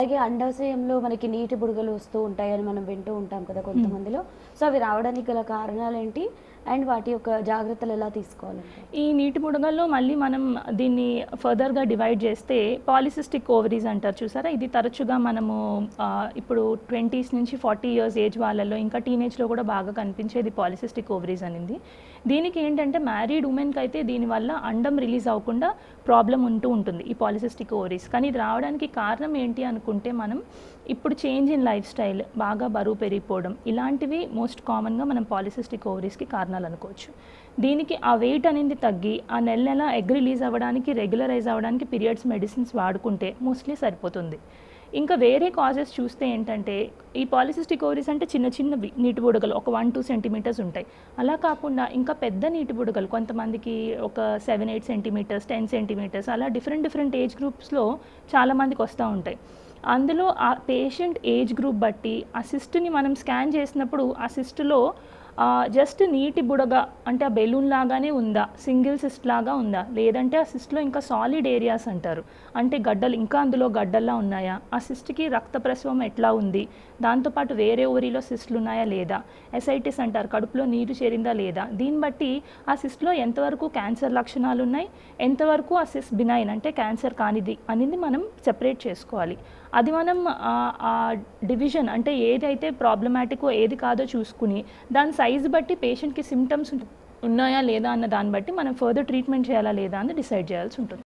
అలాగే అండాశయంలో మనకి నీటి బుడగలు వస్తూ ఉంటాయని మనం వింటూ ఉంటాం కదా కొంతమందిలో సో అవి రావడానికి గల కారణాలు ఏంటి అండ్ వాటి యొక్క జాగ్రత్తలు ఎలా తీసుకోవాలంటే ఈ నీటి బుడగల్లో మళ్ళీ మనం దీన్ని ఫర్దర్గా డివైడ్ చేస్తే పాలిసిస్టిక్ ఓవరీస్ అంటారు చూసారా ఇది తరచుగా మనము ఆ, ఇప్పుడు ట్వంటీస్ నుంచి ఫార్టీ ఇయర్స్ ఏజ్ వాళ్ళలో ఇంకా టీనేజ్లో కూడా బాగా కనిపించేది పాలిసిస్టిక్ ఓవరీస్ అనేది దీనికి ఏంటంటే మ్యారీడ్ ఉమెన్కి అయితే దీనివల్ల అండం రిలీజ్ అవ్వకుండా ప్రాబ్లం ఉంటూ ఉంటుంది ఈ పాలిసిస్టిక్ ఓవరీస్ కానీ ఇది రావడానికి కారణం ఏంటి అనుకుంటే మనం ఇప్పుడు చేంజ్ ఇన్ లైఫ్ స్టైల్ బాగా బరువు పెరిగిపోవడం ఇలాంటివి మోస్ట్ కామన్గా మనం పాలిసిస్టిక్ ఓవరీస్కి కారణాలు అనుకోవచ్చు దీనికి ఆ వెయిట్ అనేది తగ్గి ఆ నెల నెల ఎగ్ రిలీజ్ అవ్వడానికి రెగ్యులరైజ్ అవ్వడానికి పీరియడ్స్ మెడిసిన్స్ వాడుకుంటే మోస్ట్లీ సరిపోతుంది ఇంకా వేరే కాజెస్ చూస్తే ఏంటంటే ఈ పాలిసిస్టిక్ ఓవరీస్ అంటే చిన్న చిన్న నీటి బుడగలు ఒక వన్ టూ సెంటీమీటర్స్ ఉంటాయి అలా కాకుండా ఇంకా పెద్ద నీటి బుడగలు కొంతమందికి ఒక seven eight centimetres ten centimetres అలా డిఫరెంట్ డిఫరెంట్ ఏజ్ గ్రూప్స్లో చాలామందికి వస్తూ ఉంటాయి అందులో ఆ పేషెంట్ ఏజ్ గ్రూప్ బట్టి ఆ సిస్ట్ని మనం స్కాన్ చేసినప్పుడు ఆ సిస్ట్లో జస్ట్ నీటి బుడగ అంటే ఆ బెలూన్ లాగానే ఉందా సింగిల్ సిస్ట్ లాగా ఉందా లేదంటే ఆ సిస్ట్లో ఇంకా సాలిడ్ ఏరియాస్ అంటారు అంటే గడ్డలు ఇంకా అందులో గడ్డల్లా ఉన్నాయా ఆ సిస్ట్కి రక్త ప్రసవం ఎట్లా ఉంది దాంతోపాటు వేరే ఓరిలో సిస్ట్లు ఉన్నాయా లేదా ఎసైటిస్ అంటారు కడుపులో నీరు చేరిందా లేదా దీన్ని బట్టి ఆ సిస్ట్లో ఎంతవరకు క్యాన్సర్ లక్షణాలు ఉన్నాయి ఎంతవరకు ఆ సిస్ బినైన్ అంటే క్యాన్సర్ కానిది అనేది మనం సెపరేట్ చేసుకోవాలి అది మనం ఆ- ఆ డివిజన్ అంటే ఏదైతే ప్రాబ్లమాటిక్ ఏది కాదో చూసుకుని దాని సైజు బట్టి పేషెంట్కి సిమ్టమ్స్ ఉన్నాయా లేదా అన్న దాన్ని బట్టి మనం ఫర్దర్ ట్రీట్మెంట్ చేయాలా లేదా అని డిసైడ్ చేయాల్సి ఉంటుంది